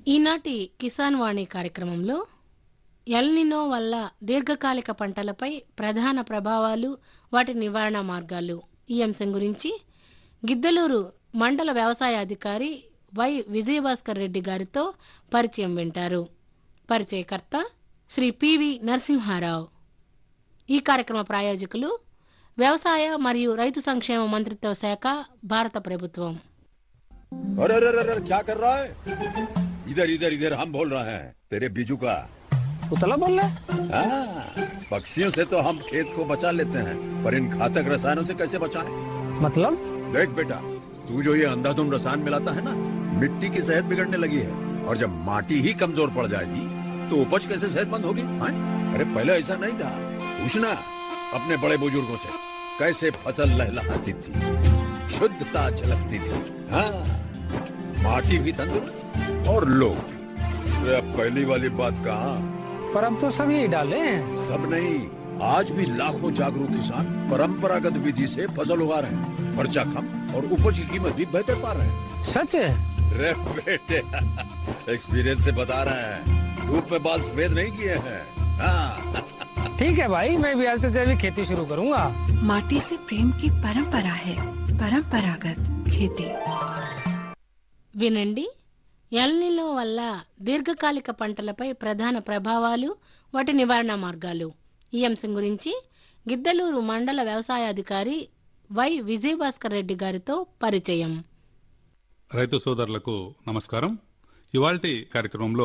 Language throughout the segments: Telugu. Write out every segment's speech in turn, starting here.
ఈనాటి కిసాన్ వాణి కార్యక్రమంలో ఎల్నినో వల్ల దీర్ఘకాలిక పంటలపై ప్రధాన ప్రభావాలు వాటి నివారణ మార్గాలు ఈ అంశం గురించి గిద్దలూరు మండల వ్యవసాయ అధికారి వై విజయభాస్కర్ రెడ్డి గారితో పరిచయం వింటారు పరిచయకర్త శ్రీ పివి నరసింహారావు ఈ కార్యక్రమ ప్రాయోజకులు వ్యవసాయ మరియు రైతు సంక్షేమ మంత్రిత్వ శాఖ భారత ప్రభుత్వం अरे अरे अरे अरे, क्या कर रहा है इधर इधर इधर हम बोल रहे हैं तेरे बीजू का उतला बोल रहा है हाँ, पक्षियों से तो हम खेत को बचा लेते हैं पर इन घातक रसायनों से कैसे बचाएं? मतलब देख बेटा तू जो ये अंधाधुंध रसायन मिलाता है ना मिट्टी की सेहत बिगड़ने लगी है और जब माटी ही कमजोर पड़ जाएगी तो उपज कैसे सेहतमंद होगी हाँ? अरे पहले ऐसा नहीं था पूछना अपने बड़े बुजुर्गों से कैसे फसल लहलहाती थी शुद्धता झलकती थी हाँ माटी भी तंदुरुस्त और लोग भी। अरे अब पहली वाली बात कहाँ पर अब तो सब यही डाले हैं सब नहीं आज भी लाखों जागरूक किसान परंपरागत विधि से फसल उगा रहे हैं खर्चा कम और उपज की कीमत भी बेहतर पा रहे हैं सच है रे बेटे एक्सपीरियंस से बता रहे हैं धूप में बाल सफेद नहीं किए हैं हाँ ठीक है भाई मैं भी आज से जैविक खेती शुरू करूंगा माटी से प्रेम की परंपरा है परंपरागत खेती వినండి ఎల్నిలో వల్ల దీర్ఘకాలిక పంటలపై ప్రధాన ప్రభావాలు వాటి నివారణ మార్గాలు ఈ అంశం గురించి గిద్దలూరు మండల వ్యవసాయ అధికారి వై విజయభాస్కర్ రెడ్డి గారితో పరిచయం రైతు సోదరులకు నమస్కారం ఇవాల్టి కార్యక్రమంలో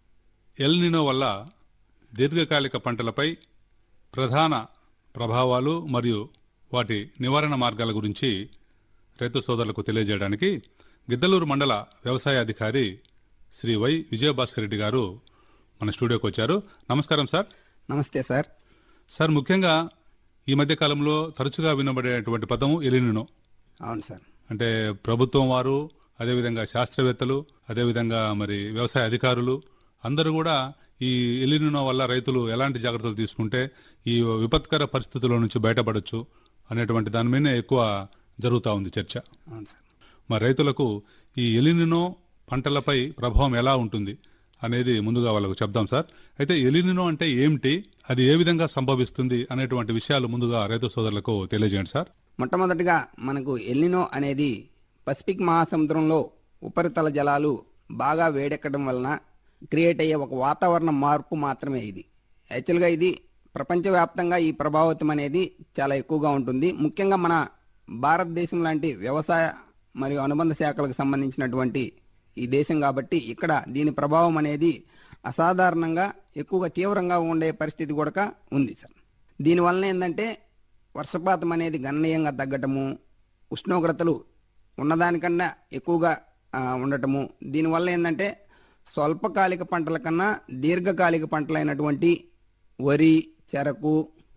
ఎల్నినో వల్ల దీర్ఘకాలిక పంటలపై ప్రధాన ప్రభావాలు మరియు వాటి నివారణ మార్గాల గురించి రైతు సోదరులకు తెలియజేయడానికి గిద్దలూరు మండల వ్యవసాయ అధికారి శ్రీ వై విజయభాస్కర్ రెడ్డి గారు మన స్టూడియోకి వచ్చారు నమస్కారం సార్ నమస్తే సార్ సార్ ముఖ్యంగా ఈ మధ్య కాలంలో తరచుగా వినబడేటువంటి పదం ఎలినినో అవును సార్ అంటే ప్రభుత్వం వారు అదేవిధంగా శాస్త్రవేత్తలు అదేవిధంగా మరి వ్యవసాయ అధికారులు అందరూ కూడా ఈ ఎలినినో వల్ల రైతులు ఎలాంటి జాగ్రత్తలు తీసుకుంటే ఈ విపత్కర పరిస్థితుల నుంచి బయటపడొచ్చు అనేటువంటి దాని మీదనే ఎక్కువ జరుగుతూ ఉంది చర్చ అవును సార్ మరి రైతులకు ఈ ఎలినినో పంటలపై ప్రభావం ఎలా ఉంటుంది అనేది ముందుగా వాళ్ళకు చెప్దాం సార్ అయితే ఎలినినో అంటే ఏమిటి అది ఏ విధంగా సంభవిస్తుంది అనేటువంటి విషయాలు ముందుగా రైతు సోదరులకు తెలియజేయండి సార్ మొట్టమొదటిగా మనకు ఎల్నినో అనేది పసిఫిక్ మహాసముద్రంలో ఉపరితల జలాలు బాగా వేడెక్కడం వలన క్రియేట్ అయ్యే ఒక వాతావరణ మార్పు మాత్రమే ఇది యాక్చువల్గా ఇది ప్రపంచవ్యాప్తంగా ఈ ప్రభావితం అనేది చాలా ఎక్కువగా ఉంటుంది ముఖ్యంగా మన భారతదేశం లాంటి వ్యవసాయ మరియు అనుబంధ శాఖలకు సంబంధించినటువంటి ఈ దేశం కాబట్టి ఇక్కడ దీని ప్రభావం అనేది అసాధారణంగా ఎక్కువగా తీవ్రంగా ఉండే పరిస్థితి కూడా ఉంది సార్ దీనివలన ఏంటంటే వర్షపాతం అనేది గణనీయంగా తగ్గటము ఉష్ణోగ్రతలు ఉన్నదానికన్నా ఎక్కువగా ఆ, ఉండటము దీనివల్ల ఏంటంటే స్వల్పకాలిక పంటల కన్నా దీర్ఘకాలిక పంటలైనటువంటి వరి చెరకు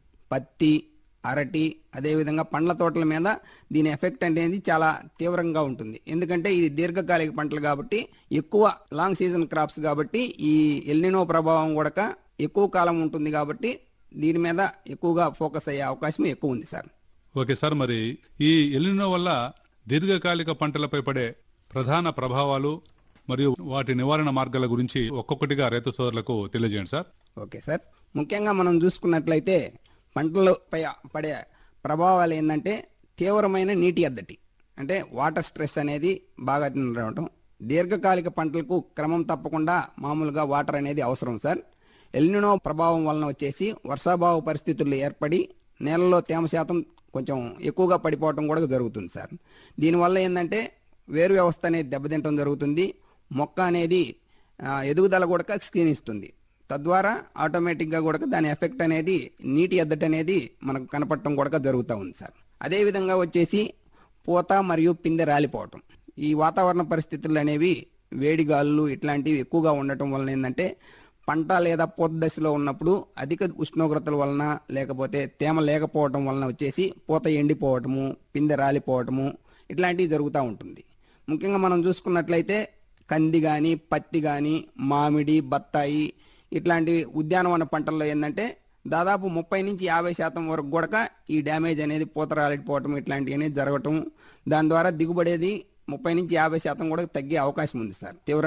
పత్తి అరటి అదేవిధంగా పండ్ల తోటల మీద దీని ఎఫెక్ట్ అనేది చాలా తీవ్రంగా ఉంటుంది ఎందుకంటే ఇది దీర్ఘకాలిక పంటలు కాబట్టి ఎక్కువ లాంగ్ సీజన్ క్రాప్స్ కాబట్టి ఈ ఎల్నినో ప్రభావం కూడా ఎక్కువ కాలం ఉంటుంది కాబట్టి దీని మీద ఎక్కువగా ఫోకస్ అయ్యే అవకాశం ఎక్కువ ఉంది సార్ ఓకే సార్ మరి ఈ ఎలినో వల్ల దీర్ఘకాలిక పంటలపై పడే ప్రధాన ప్రభావాలు మరియు వాటి నివారణ మార్గాల గురించి ఒక్కొక్కటిగా రైతు సోదరులకు తెలియజేయండి సార్ ఓకే సార్ ముఖ్యంగా మనం చూసుకున్నట్లయితే పంటలపై పడే ప్రభావాలు ఏంటంటే తీవ్రమైన నీటి ఎద్దటి అంటే వాటర్ స్ట్రెస్ అనేది బాగా రావటం దీర్ఘకాలిక పంటలకు క్రమం తప్పకుండా మామూలుగా వాటర్ అనేది అవసరం సార్ ఎల్నినో ప్రభావం వలన వచ్చేసి వర్షాభావ పరిస్థితులు ఏర్పడి నేలలో తేమ శాతం కొంచెం ఎక్కువగా పడిపోవటం కూడా జరుగుతుంది సార్ దీనివల్ల ఏంటంటే వేరు వ్యవస్థ అనేది దెబ్బతింటం జరుగుతుంది మొక్క అనేది ఆ, ఎదుగుదల కూడా క్షీణిస్తుంది తద్వారా ఆటోమేటిక్గా కూడా దాని ఎఫెక్ట్ అనేది నీటి ఎద్దటి అనేది మనకు కనపడటం కూడా జరుగుతూ ఉంది సార్ అదేవిధంగా వచ్చేసి పూత మరియు పిందె రాలిపోవటం ఈ వాతావరణ పరిస్థితులు అనేవి వేడి గాలులు ఇట్లాంటివి ఎక్కువగా ఉండటం వలన ఏంటంటే పంట లేదా పూత దశలో ఉన్నప్పుడు అధిక ఉష్ణోగ్రతల వలన లేకపోతే తేమ లేకపోవటం వలన వచ్చేసి పూత ఎండిపోవటము పిందె రాలిపోవటము ఇట్లాంటివి జరుగుతూ ఉంటుంది ముఖ్యంగా మనం చూసుకున్నట్లయితే కంది కానీ పత్తి కానీ మామిడి బత్తాయి ఇట్లాంటి ఉద్యానవన పంటల్లో ఏంటంటే దాదాపు ముప్పై నుంచి యాభై శాతం వరకు కూడా ఈ డ్యామేజ్ అనేది పూత రాలిపోవటం ఇట్లాంటివి అనేది జరగటం దాని ద్వారా దిగుబడేది ముప్పై నుంచి యాభై శాతం కూడా తగ్గే అవకాశం ఉంది సార్ తీవ్ర